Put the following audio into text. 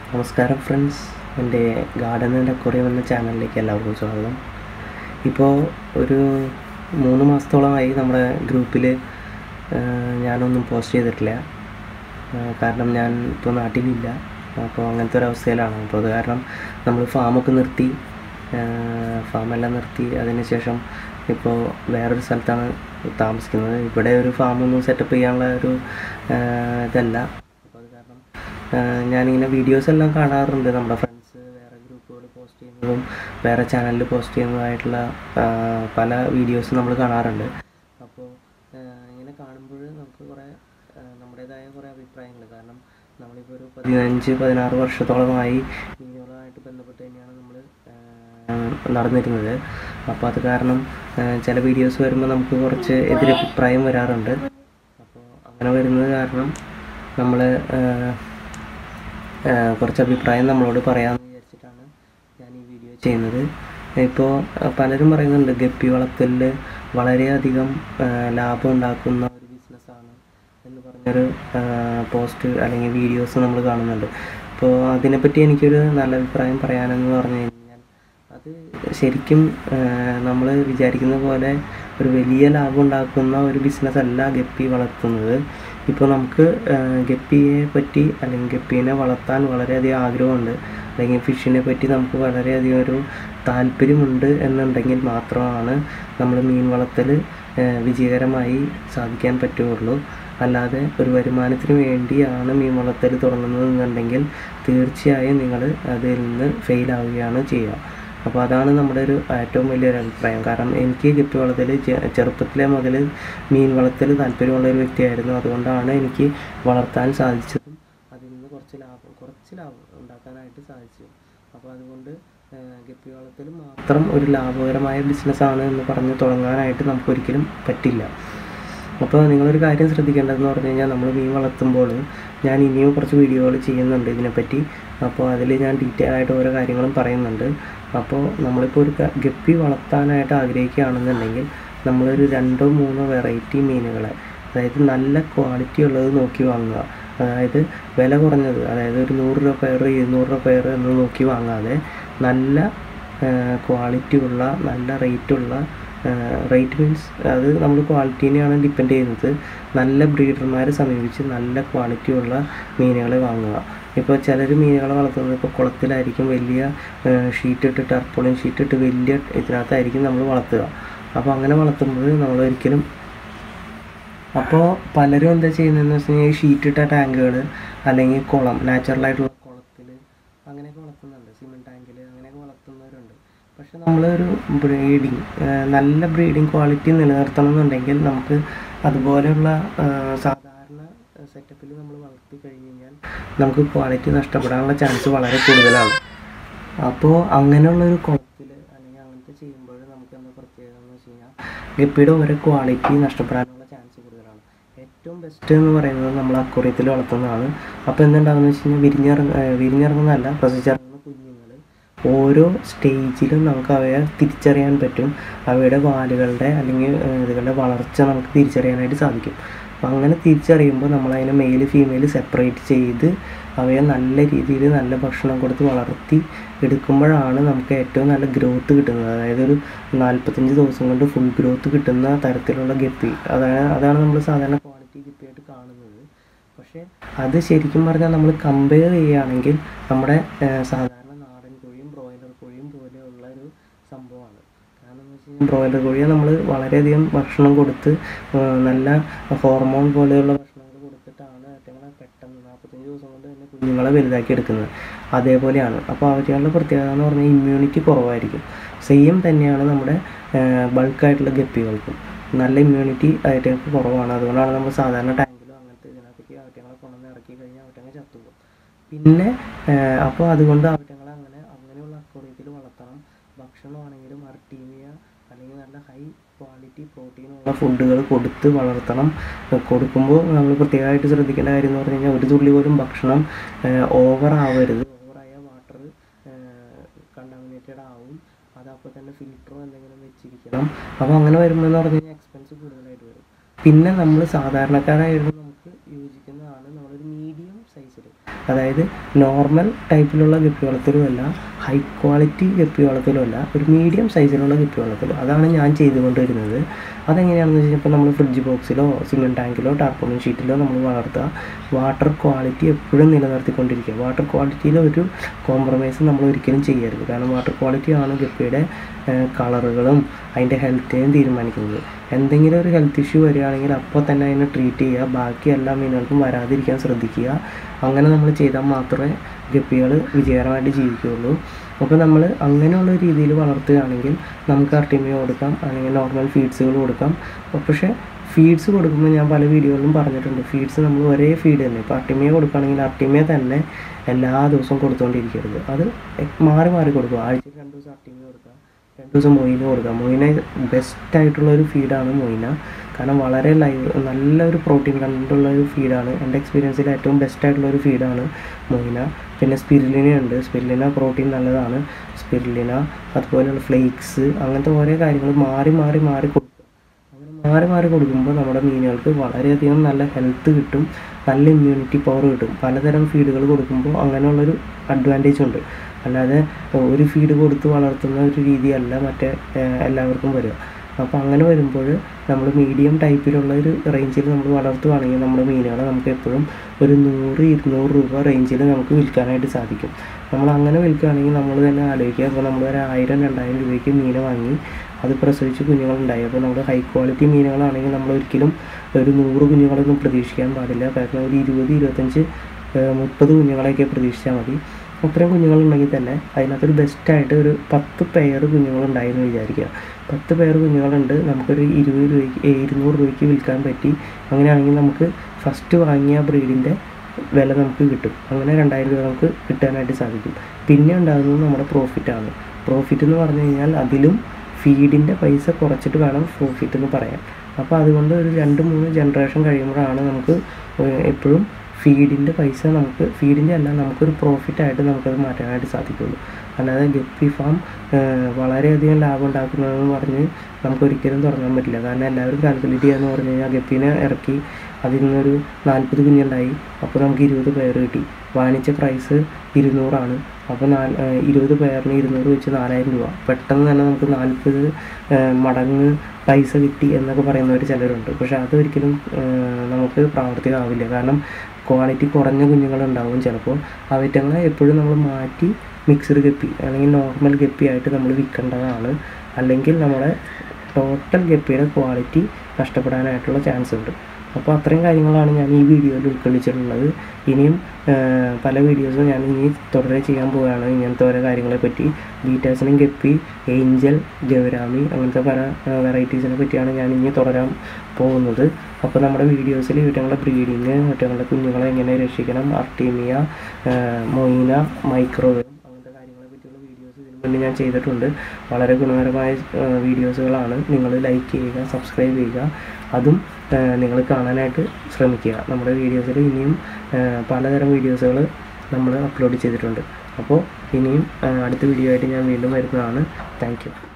നമസ്കാരം ഫ്രണ്ട്സ് എൻ്റെ garden and aquarium എന്ന ചാനലിലേക്ക് എല്ലാവർക്കും സ്വാഗതം ഇപ്പോൾ ഒരു മൂന്ന് മാസത്തോളമായി നമ്മുടെ ഗ്രൂപ്പിൽ ഞാനൊന്നും പോസ്റ്റ് ചെയ്തിട്ടില്ല ആ, കാരണം ഞാൻ ഇപ്പോൾ നാട്ടിലില്ല അപ്പോൾ അങ്ങനത്തെ ഒരു അവസ്ഥയിലാണ് അപ്പോൾ അത് കാരണം നമ്മൾ ഫാമൊക്കെ നിർത്തി ഫാമെല്ലാം നിർത്തി അതിന് ശേഷം ഇപ്പോൾ വേറൊരു സ്ഥലത്താണ് താമസിക്കുന്നത് ഇവിടെ ഒരു ഫാമൊന്നും സെറ്റപ്പ് ചെയ്യാനുള്ള ഒരു ആ, ഇതല്ല അപ്പോൾ അത് കാരണം ആഹ് ഞാനിങ്ങനെ വീഡിയോസ് എല്ലാം കാണാറുണ്ട് നമ്മുടെ ഫ്രണ്ട്സ് വേറെ ഗ്രൂപ്പുകൾ പോസ്റ്റ് ചെയ്യുന്നതും വേറെ ചാനലിൽ പോസ്റ്റ് ചെയ്യുന്നതായിട്ടുള്ള ആഹ് പല വീഡിയോസ് നമ്മൾ കാണാറുണ്ട് അപ്പോൾ ഇങ്ങനെ കാണുമ്പോൾ നമുക്ക് കുറേ ആഹ് നമ്മുടേതായ കുറേ അഭിപ്രായങ്ങൾ കാരണം നമ്മളിപ്പോൾ ഒരു പതിനഞ്ച് പതിനാറ് വർഷത്തോളമായി മീനുകളുമായിട്ട് ബന്ധപ്പെട്ട് തന്നെയാണ് നമ്മൾ നടന്നിരുന്നത് അപ്പോൾ അത് കാരണം ആഹ് ചില വീഡിയോസ് വരുമ്പോൾ നമുക്ക് കുറച്ച് എതിരഭിപ്രായം വരാറുണ്ട് അപ്പോൾ അങ്ങനെ വരുന്നത് കാരണം നമ്മൾ കുറച്ച് അഭിപ്രായം നമ്മളോട് പറയാമെന്ന് വിചാരിച്ചിട്ടാണ് ഞാൻ ഈ വീഡിയോ ചെയ്യുന്നത് ഇപ്പോൾ പലരും പറയുന്നുണ്ട് ഗപ്പി വളർത്തലിൽ വളരെയധികം ആ, ലാഭം ഉണ്ടാക്കുന്ന ഒരു ബിസിനസ്സാണ് എന്ന് പറഞ്ഞൊരു പോസ്റ്റ് അല്ലെങ്കിൽ വീഡിയോസ് നമ്മൾ കാണുന്നുണ്ട് അപ്പോൾ അതിനെപ്പറ്റി എനിക്കൊരു നല്ല അഭിപ്രായം പറയാനെന്ന് പറഞ്ഞു കഴിഞ്ഞാൽ അത് ശരിക്കും നമ്മൾ വിചാരിക്കുന്ന പോലെ ഒരു വലിയ ലാഭം ഉണ്ടാക്കുന്ന ഒരു ബിസിനസ് അല്ല ഗപ്പി വളർത്തുന്നത് ഇപ്പോൾ നമുക്ക് ആ, ഗപ്പിയെ പറ്റി അല്ലെങ്കിൽ ഗപ്പീനെ വളർത്താൻ വളരെയധികം ആഗ്രഹമുണ്ട് അല്ലെങ്കിൽ ഫിഷിനെ പറ്റി നമുക്ക് വളരെയധികം ഒരു താല്പര്യമുണ്ട് എന്നുണ്ടെങ്കിൽ മാത്രമാണ് നമ്മൾ മീൻ വളർത്തൽ ആ, വിജയകരമായി സാധിക്കാൻ പറ്റുകയുള്ളൂ അല്ലാതെ ഒരു വരുമാനത്തിന് വേണ്ടിയാണ് മീൻ വളർത്തൽ തുടങ്ങുന്നത് എന്നുണ്ടെങ്കിൽ തീർച്ചയായും നിങ്ങൾ അതിൽ നിന്ന് ഫെയിൽ ആവുകയാണ് ചെയ്യുക അപ്പോൾ അതാണ് നമ്മുടെ ഒരു ഏറ്റവും വലിയൊരു അഭിപ്രായം കാരണം എനിക്ക് ഗപ്പി വളർത്തൽ ചെ- ചെറുപ്പത്തിലെ മുതൽ മീൻ വളർത്തൽ താല്പര്യമുള്ള ഒരു വ്യക്തിയായിരുന്നു അതുകൊണ്ടാണ് എനിക്ക് വളർത്താൻ സാധിച്ചതും അതിൽ നിന്ന് കുറച്ച് ലാഭം കുറച്ച് ലാഭം ഉണ്ടാക്കാനായിട്ട് സാധിച്ചു അപ്പോൾ അതുകൊണ്ട് ആ, ഗപ്പി വളർത്തൽ മാത്രം ഒരു ലാഭകരമായ ബിസിനസ്സാണ് എന്ന് പറഞ്ഞ് തുടങ്ങാനായിട്ട് നമുക്കൊരിക്കലും പറ്റില്ല അപ്പോൾ നിങ്ങളൊരു കാര്യം ശ്രദ്ധിക്കേണ്ടതെന്ന് പറഞ്ഞു കഴിഞ്ഞാൽ നമ്മൾ മീൻ വളർത്തുമ്പോൾ ഞാൻ ഇനിയും കുറച്ച് വീഡിയോകൾ ചെയ്യുന്നുണ്ട് ഇതിനെപ്പറ്റി അപ്പോൾ അതിൽ ഞാൻ ഡീറ്റെയിൽ ആയിട്ട് ഓരോ കാര്യങ്ങളും പറയുന്നുണ്ട് അപ്പോൾ നമ്മളിപ്പോൾ ഒരു ക- ഗപ്പി വളർത്താനായിട്ട് ആഗ്രഹിക്കുകയാണെന്നുണ്ടെങ്കിൽ നമ്മളൊരു രണ്ടോ മൂന്നോ വെറൈറ്റി മീനുകളെ അതായത് നല്ല ക്വാളിറ്റി ഉള്ളത് നോക്കി വാങ്ങുക അതായത് വില കുറഞ്ഞത് അതായത് ഒരു നൂറ് രൂപ പെയർ ഇരുന്നൂറ് രൂപ പെയർ എന്ന് നോക്കി വാങ്ങാതെ നല്ല ക്വാളിറ്റി ഉള്ള നല്ല റേറ്റുള്ള റേറ്റ് മീൻസ് അത് നമ്മൾ ക്വാളിറ്റീനെയാണ് ഡിപ്പെൻഡ് ചെയ്യുന്നത് നല്ല ബ്രീഡർമാരെ സമീപിച്ച് നല്ല ക്വാളിറ്റി ഉള്ള മീനുകളെ വാങ്ങുക ഇപ്പോൾ ചിലർ മീനുകളെ വളർത്തുന്നത് ഇപ്പോൾ കുളത്തിലായിരിക്കും വലിയ ഷീറ്റ് ഇട്ട് ടർപ്പോളിൻ ഷീറ്റ് ഇട്ട് വലിയ ഇതിനകത്തായിരിക്കും നമ്മൾ വളർത്തുക അപ്പോൾ അങ്ങനെ വളർത്തുമ്പോൾ നമ്മൾ ഒരിക്കലും അപ്പോൾ പലരും എന്താ ചെയ്യുന്നതെന്ന് വെച്ച് കഴിഞ്ഞാൽ ഷീറ്റ് ഇട്ട ടാങ്കുകൾ അല്ലെങ്കിൽ കുളം നാച്ചുറലായിട്ടുള്ള കുളത്തിൽ അങ്ങനെയൊക്കെ വളർത്തുന്നുണ്ട് സിമെൻറ്റ് ടാങ്കിൽ അങ്ങനെയൊക്കെ വളർത്തുന്നവരുണ്ട് പക്ഷെ നമ്മളൊരു ബ്രീഡിങ് നല്ല ബ്രീഡിങ് ക്വാളിറ്റി നിലനിർത്തണം എന്നുണ്ടെങ്കിൽ നമുക്ക് അതുപോലെയുള്ള ആ, സാധാരണ സെറ്റപ്പിൽ നമ്മൾ വളർത്തി കഴിഞ്ഞ് കഴിഞ്ഞാൽ നമുക്ക് ക്വാളിറ്റി നഷ്ടപ്പെടാനുള്ള ചാൻസ് വളരെ കൂടുതലാണ് അപ്പോൾ അങ്ങനെയുള്ളൊരു കുളത്തിൽ അല്ലെങ്കിൽ അങ്ങനത്തെ ചെയ്യുമ്പോൾ നമുക്ക് എന്താ പ്രത്യേകത എന്ന് വെച്ച് കഴിഞ്ഞാൽ ഗപ്പിയുടെ ഓരോ ക്വാളിറ്റി നഷ്ടപ്പെടാനുള്ള ചാൻസ് കൂടുതലാണ് ഏറ്റവും ബെസ്റ്റ് എന്ന് പറയുന്നത് നമ്മൾ അക്വറിയത്തിൽ വളർത്തുന്നതാണ് അപ്പോൾ എന്തുണ്ടാകുന്നത് വെച്ച് കഴിഞ്ഞാൽ വിരിഞ്ഞിറങ്ങ ഏഹ് വിരിഞ്ഞിറങ്ങുന്നതല്ല പ്രസവിച്ചിറങ്ങുന്ന കുഞ്ഞുങ്ങൾ ഓരോ സ്റ്റേജിലും നമുക്ക് അവയെ തിരിച്ചറിയാൻ പറ്റും അവയുടെ വാലുകളുടെ അല്ലെങ്കിൽ ഏഹ് ഇതുകളുടെ വളർച്ച നമുക്ക് തിരിച്ചറിയാനായിട്ട് സാധിക്കും അപ്പോൾ അങ്ങനെ തിരിച്ചറിയുമ്പോൾ നമ്മൾ അതിനെ മെയിൽ ഫീമെയിൽ സെപ്പറേറ്റ് ചെയ്ത് അവയെ നല്ല രീതിയിൽ നല്ല ഭക്ഷണം കൊടുത്ത് വളർത്തി എടുക്കുമ്പോഴാണ് നമുക്ക് ഏറ്റവും നല്ല ഗ്രോത്ത് കിട്ടുന്നത് അതായത് ഒരു നാൽപ്പത്തഞ്ച് ദിവസം കൊണ്ട് ഫുൾ ഗ്രോത്ത് കിട്ടുന്ന തരത്തിലുള്ള ഗപ്പി അതാണ് അതാണ് നമ്മൾ സാധാരണ ക്വാളിറ്റി ഗപ്പിയായിട്ട് കാണുന്നത് പക്ഷേ അത് ശരിക്കും പറഞ്ഞാൽ നമ്മൾ കമ്പയർ ചെയ്യുകയാണെങ്കിൽ നമ്മുടെ ഏഹ്, സാധാരണ നാടൻ കോഴിയും ബ്രോയിലർ കോഴിയും പോലെയുള്ള ഒരു സംഭവമാണ് കാരണം എന്ന് വെച്ച് കഴിഞ്ഞാൽ ബ്രോയിലർ കോഴിയെ നമ്മൾ വളരെയധികം ഭക്ഷണം കൊടുത്ത് ഏഹ്, നല്ല ഹോർമോൺ പോലെയുള്ള ഭക്ഷണങ്ങൾ കൊടുത്തിട്ടാണ് ഏറ്റവും പെട്ടെന്ന് നാൽപ്പത്തഞ്ച് ദിവസം കൊണ്ട് തന്നെ കുഞ്ഞുങ്ങളെ വലുതാക്കി എടുക്കുന്നത് അതേപോലെയാണ് അപ്പോൾ അവരുടെ പ്രത്യേകത എന്ന് പറഞ്ഞാൽ ഇമ്മ്യൂണിറ്റി കുറവായിരിക്കും സെയിം തന്നെയാണ് നമ്മുടെ ബൾക്കായിട്ടുള്ള ഗപ്പികൾക്കും നല്ല ഇമ്മ്യൂണിറ്റി ആയിട്ടൊക്കെ കുറവാണ് അതുകൊണ്ടാണ് നമ്മൾ സാധാരണ ടാങ്കിലോ അങ്ങനത്തെ ഇതിനകത്തേക്ക് അവറ്റങ്ങളെ കൊണ്ടുവന്ന് ഇറക്കി കഴിഞ്ഞാൽ അവറ്റങ്ങൾ ചത്തുപോകും പിന്നെ അപ്പോൾ അതുകൊണ്ട് അവറ്റങ്ങളെ അങ്ങനെ അങ്ങനെയുള്ള അക്വറിയത്തിൽ വളർത്തണം ഭക്ഷണമാണെങ്കിലും അർട്ടീമിയ അല്ലെങ്കിൽ നല്ല ഹൈ ക്വാളിറ്റി പ്രോട്ടീനുള്ള ഫുഡുകൾ കൊടുത്ത് വളർത്തണം കൊടുക്കുമ്പോൾ നമ്മൾ പ്രത്യേകമായിട്ട് ശ്രദ്ധിക്കേണ്ട കാര്യം എന്ന് പറഞ്ഞു കഴിഞ്ഞാൽ ഒരു തുള്ളി പോലും ഭക്ഷണം ഓവർ ആവരുത് ഓവറായ വാട്ടർ കണ്ടാമിനേറ്റഡ് ആവും അത് അപ്പോൾ തന്നെ ഫിൽറ്ററോ എന്തെങ്കിലും വെച്ചിരിക്കണം അപ്പോൾ അങ്ങനെ വരുമ്പോൾ എന്ന് പറഞ്ഞു കഴിഞ്ഞാൽ എക്സ്പെൻസ് കൂടുതലായിട്ട് വരും പിന്നെ നമ്മൾ സാധാരണക്കാരായിരുന്നു നമുക്ക് യോജിക്കുന്നതാണ് നമ്മളൊരു മീഡിയം സൈസിൽ അതായത് നോർമൽ ടൈപ്പിലുള്ള ഗപ്പി വളർത്തലുമല്ല ഹൈ ക്വാളിറ്റി ഗപ്പി വളർത്തലുമല്ല ഒരു മീഡിയം സൈസിലുള്ള ഗപ്പി വളർത്തലും അതാണ് ഞാൻ ചെയ്തുകൊണ്ടിരുന്നത് അതെങ്ങനെയാണെന്ന് വെച്ച് കഴിഞ്ഞാൽ നമ്മൾ ഫ്രിഡ്ജ് ബോക്സിലോ സിമെൻറ്റ് ടാങ്കിലോ ടാർപ്പോളിൻ ഷീറ്റിലോ നമ്മൾ വളർത്തുക വാട്ടർ ക്വാളിറ്റി എപ്പോഴും നിലനിർത്തിക്കൊണ്ടിരിക്കുക വാട്ടർ ക്വാളിറ്റിയിൽ ഒരു കോംപ്രമൈസ് നമ്മൾ ഒരിക്കലും ചെയ്യരുത് കാരണം വാട്ടർ ക്വാളിറ്റിയാണ് ഗപ്പിയുടെ കളറുകളും അതിൻ്റെ ഹെൽത്തിനെയും തീരുമാനിക്കുന്നത് എന്തെങ്കിലും ഒരു ഹെൽത്ത് ഇഷ്യൂ വരികയാണെങ്കിൽ അപ്പോൾ തന്നെ അതിനെ ട്രീറ്റ് ചെയ്യുക ബാക്കി എല്ലാ മീനുകൾക്കും വരാതിരിക്കാൻ ശ്രദ്ധിക്കുക അങ്ങനെ നമ്മൾ ചെയ്താൽ മാത്രമേ ഗപ്പികൾ വിജയകരമായിട്ട് ജീവിക്കുകയുള്ളൂ അപ്പോൾ നമ്മൾ അങ്ങനെയുള്ള രീതിയിൽ വളർത്തുകയാണെങ്കിൽ നമുക്ക് അർട്ടിമിയ കൊടുക്കാം അല്ലെങ്കിൽ നോർമൽ ഫീഡ്സുകൾ കൊടുക്കാം പക്ഷേ ഫീഡ്സ് കൊടുക്കുമ്പോൾ ഞാൻ പല വീഡിയോകളിലും പറഞ്ഞിട്ടുണ്ട് ഫീഡ്സ് നമ്മൾ ഒരേ ഫീഡ് തന്നെ ഇപ്പോൾ അർട്ടിമിയ കൊടുക്കുകയാണെങ്കിൽ അർട്ടിമിയ തന്നെ എല്ലാ ദിവസവും കൊടുത്തുകൊണ്ടിരിക്കരുത് അത് മാറി മാറി കൊടുക്കുക ആഴ്ചയിൽ രണ്ട് ദിവസം അർട്ടിമിയ കൊടുക്കുക രണ്ട് ദിവസം മൊയിന കൊടുക്കുക മൊയിന ബെസ്റ്റ് ആയിട്ടുള്ള ഒരു ഫീഡാണ് മൊയിന കാരണം വളരെ ലൈവ് നല്ലൊരു പ്രോട്ടീൻ കണ്ടന്റുള്ള ഒരു ഫീഡാണ് എൻ്റെ എക്സ്പീരിയൻസിൽ ഏറ്റവും ബെസ്റ്റ് ആയിട്ടുള്ള ഒരു ഫീഡാണ് മൊയിന പിന്നെ സ്പിരുലിന ഉണ്ട് സ്പിരുലിന പ്രോട്ടീൻ നല്ലതാണ് സ്പിരുലിന അതുപോലെയുള്ള ഫ്ലേക്സ് അങ്ങനത്തെ ഓരോ കാര്യങ്ങൾ മാറി മാറി മാറി കൊടുക്കുക അങ്ങനെ മാറി മാറി കൊടുക്കുമ്പോൾ നമ്മുടെ മീനുകൾക്ക് വളരെയധികം നല്ല ഹെൽത്ത് കിട്ടും നല്ല ഇമ്മ്യൂണിറ്റി പവർ കിട്ടും പലതരം ഫീഡുകൾ കൊടുക്കുമ്പോൾ അങ്ങനെയുള്ളൊരു അഡ്വാൻറ്റേജ് ഉണ്ട് അല്ലാതെ ഒരു ഫീഡ് കൊടുത്ത് വളർത്തുന്ന ഒരു രീതിയല്ല മറ്റേ എല്ലാവർക്കും വരിക അപ്പോൾ അങ്ങനെ വരുമ്പോൾ നമ്മൾ മീഡിയം ടൈപ്പിലുള്ള ഒരു റേഞ്ചിൽ നമ്മൾ വളർത്തുകയാണെങ്കിൽ നമ്മുടെ മീനുകളെ നമുക്ക് എപ്പോഴും ഒരു നൂറ് ഇരുന്നൂറ് രൂപ റേഞ്ചിൽ നമുക്ക് വിൽക്കാനായിട്ട് സാധിക്കും നമ്മൾ അങ്ങനെ വിൽക്കുകയാണെങ്കിൽ നമ്മൾ തന്നെ ആലോചിക്കുക അപ്പോൾ നമ്മൾ ഒരു ആയിരം രണ്ടായിരം രൂപയ്ക്ക് മീനെ വാങ്ങി അത് പ്രസവിച്ച് കുഞ്ഞുങ്ങളുണ്ടായി അപ്പോൾ നമ്മൾ ഹൈ ക്വാളിറ്റി മീനുകളാണെങ്കിൽ നമ്മൾ ഒരിക്കലും ഒരു നൂറ് കുഞ്ഞുങ്ങളൊന്നും പ്രതീക്ഷിക്കാൻ പാടില്ല കാരണം ഒരു ഇരുപത് ഇരുപത്തഞ്ച് മുപ്പത് കുഞ്ഞുങ്ങളെയൊക്കെ പ്രതീക്ഷിച്ചാൽ മതി അത്രയും കുഞ്ഞുങ്ങളുണ്ടെങ്കിൽ തന്നെ അതിനകത്തൊരു ബെസ്റ്റായിട്ട് ഒരു പത്ത് പെയർ കുഞ്ഞുങ്ങളുണ്ടായെന്ന് വിചാരിക്കുക പത്ത് പെയർ കുഞ്ഞുങ്ങളുണ്ട് നമുക്കൊരു ഇരുപത് രൂപയ്ക്ക് ഇരുന്നൂറ് രൂപയ്ക്ക് വിൽക്കാൻ പറ്റി അങ്ങനെയാണെങ്കിൽ നമുക്ക് ഫസ്റ്റ് വാങ്ങിയ ബ്രീഡിൻ്റെ വില നമുക്ക് കിട്ടും അങ്ങനെ രണ്ടായിരം രൂപ നമുക്ക് കിട്ടാനായിട്ട് സാധിക്കും പിന്നെ ഉണ്ടാകുന്നത് നമ്മുടെ പ്രോഫിറ്റാണ് പ്രോഫിറ്റ് എന്ന് പറഞ്ഞു കഴിഞ്ഞാൽ അതിലും ഫീഡിൻ്റെ പൈസ കുറച്ചിട്ട് വേണം പ്രോഫിറ്റ് എന്ന് പറയാൻ അപ്പോൾ അതുകൊണ്ട് ഒരു രണ്ട് മൂന്ന് ജനറേഷൻ കഴിയുമ്പോഴാണ് നമുക്ക് എപ്പോഴും ഫീഡിൻ്റെ പൈസ നമുക്ക് ഫീഡിൻ്റെ അല്ല നമുക്കൊരു പ്രോഫിറ്റായിട്ട് നമുക്കത് മാറ്റാനായിട്ട് സാധിക്കുള്ളൂ അല്ലാതെ ഗപ്പി ഫാം വളരെയധികം ലാഭം ഉണ്ടാക്കുന്നതെന്ന് പറഞ്ഞ് നമുക്കൊരിക്കലും തുടങ്ങാൻ പറ്റില്ല കാരണം എല്ലാവരും കാൽക്കുലേറ്റ് ചെയ്യാന്ന് പറഞ്ഞു കഴിഞ്ഞാൽ ഗപ്പീനെ ഇറക്കി അതിൽ നിന്നൊരു നാൽപ്പത് കുഞ്ഞുണ്ടായി അപ്പോൾ നമുക്ക് ഇരുപത് പേർ കിട്ടി വാങ്ങിച്ച പ്രൈസ് ഇരുന്നൂറാണ് അപ്പോൾ നാല് ഇരുപത് പേരിന് ഇരുന്നൂറ് വെച്ച് നാലായിരം രൂപ പെട്ടെന്ന് തന്നെ നമുക്ക് നാൽപ്പത് മടങ്ങ് പൈസ കിട്ടി എന്നൊക്കെ പറയുന്നവർ ചിലരുണ്ട് പക്ഷേ അതൊരിക്കലും നമുക്ക് പ്രാവർത്തികമാവില്ല കാരണം ക്വാളിറ്റി കുറഞ്ഞ കുഞ്ഞുങ്ങളുണ്ടാവും ചിലപ്പോൾ അവറ്റങ്ങളെ എപ്പോഴും നമ്മൾ മാറ്റി മിക്സഡ് ഗപ്പി അല്ലെങ്കിൽ നോർമൽ ഗപ്പി ആയിട്ട് നമ്മൾ വിൽക്കേണ്ടതാണ് അല്ലെങ്കിൽ നമ്മുടെ ടോട്ടൽ ഗപ്പിയുടെ ക്വാളിറ്റി നഷ്ടപ്പെടാനായിട്ടുള്ള ചാൻസ് ഉണ്ട് അപ്പോൾ അത്രയും കാര്യങ്ങളാണ് ഞാൻ ഈ വീഡിയോയിൽ ഉൾക്കൊള്ളിച്ചിട്ടുള്ളത് ഇനിയും പല വീഡിയോസും ഞാൻ ഇനി തുടരെ ചെയ്യാൻ പോവുകയാണ് ഇങ്ങനത്തെ ഓരോ കാര്യങ്ങളെ പറ്റി ബീറ്റാസിനും ഗപ്പി ഏഞ്ചൽ ഗൗരാമി അങ്ങനത്തെ പല വെറൈറ്റീസിനെ പറ്റിയാണ് ഞാൻ ഇനി തുടരാൻ പോകുന്നത് അപ്പോൾ നമ്മുടെ വീഡിയോസിൽ ഇവറ്റങ്ങളുടെ ബ്രീഡിങ് ഇവറ്റങ്ങളുടെ കുഞ്ഞുങ്ങളെ എങ്ങനെ രക്ഷിക്കണം അർട്ടീമിയ മൊയിന മൈക്രോവേവ് അങ്ങനത്തെ കാര്യങ്ങളെ പറ്റിയുള്ള വീഡിയോസ് ഇതിനു മുന്നേ ഞാൻ ചെയ്തിട്ടുണ്ട് വളരെ ഗുണകരമായ വീഡിയോസുകളാണ് നിങ്ങൾ ലൈക്ക് ചെയ്യുക സബ്സ്ക്രൈബ് ചെയ്യുക അതും നിങ്ങൾ കാണാനായിട്ട് ശ്രമിക്കുക നമ്മുടെ വീഡിയോസിൽ ഇനിയും പലതരം വീഡിയോസുകൾ നമ്മൾ അപ്ലോഡ് ചെയ്തിട്ടുണ്ട് അപ്പോൾ ഇനിയും അടുത്ത വീഡിയോ ആയിട്ട് ഞാൻ വീണ്ടും വരുന്നതാണ് താങ്ക്